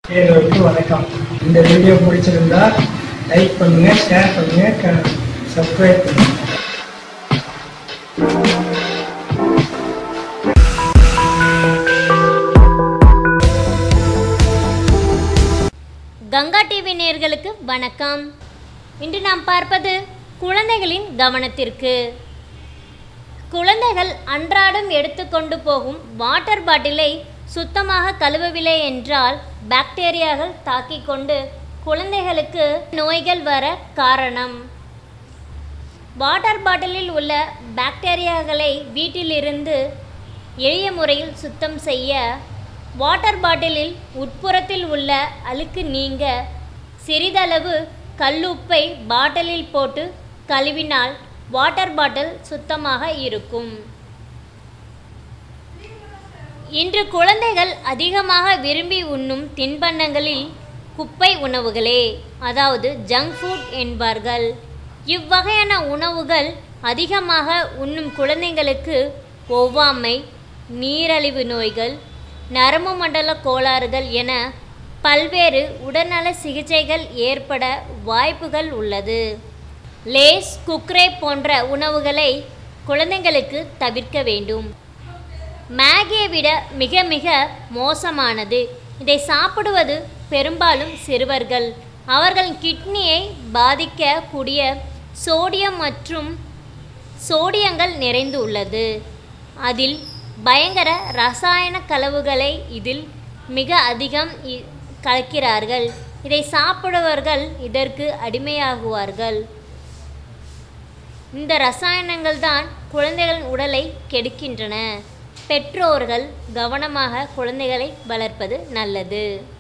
நேயர்களுக்கு வணக்கம் இந்த வீடியோ பிடிச்சிருந்தா லைக் பண்ணுங்க ஷேர் பண்ணுங்க சப்ஸ்கிரைப் பண்ணுங்க கங்கா டிவி நேயர்களுக்கு வணக்கம் இன்று நாம் பார்ப்பது குழந்தைகளின் கவனத்திற்கு குழந்தைகள் அன்றாடம் எடுத்துக்கொண்டு போகும் வாட்டர் பாட்டிலை சுத்தமாக கழுவவில்லை என்றால் பாக்டீரியாக்கள் தாக்கிக் கொண்டு குழந்தைகளுக்கு நோய்கள் வர காரணம் வாட்டர் பாட்டிலில் உள்ள பாக்டீரியாக்களை வீட்டிலிருந்து எளிய முறையில் சுத்தம் செய்ய வாட்டர் பாட்டிலில் உட்புறத்தில் உள்ள அழுக்கு நீங்க சிறிதளவு கல்லுப்பை பாட்டிலில் போட்டு கழுவினால் வாட்டர் பாட்டில் சுத்தமாக இருக்கும் இன்று குழந்தைகள் அதிகமாக விரும்பி உண்ணும் தின்பண்டங்களில் குப்பை உணவுகளே அதாவது ஜங்க் ஃபுட் என்பார்கள் இவ்வகையான உணவுகள் அதிகமாக உண்ணும் குழந்தைங்களுக்கு ஒவ்வாமை நீரழிவு நோய்கள் நரம்பு மண்டல கோளாறுகள் என பல்வேறு உடல்நல சிகிச்சைகள் ஏற்பட வாய்ப்புகள் உள்ளது லேஸ் குக்ரே போன்ற உணவுகளை குழந்தைங்களுக்கு தவிர்க்க வேண்டும் மேகியை விட மிக மிக மோசமானது இதை சாப்பிடுவது பெரும்பாலும் சிறுவர்கள் அவர்களின் கிட்னியை பாதிக்கக்கூடிய சோடியம் மற்றும் சோடியங்கள் நிறைந்து உள்ளது அதில் பயங்கர ரசாயன கலவுகளை இதில் மிக அதிகம் இ- கலக்கிறார்கள் இதை சாப்பிடுவர்கள் இதற்கு அடிமையாகுவார்கள் இந்த ரசாயனங்கள் தான் குழந்தைகளின் உடலை கெடுக்கின்றன பெற்றோர்கள் கவனமாக குழந்தைகளை வளர்ப்பது நல்லது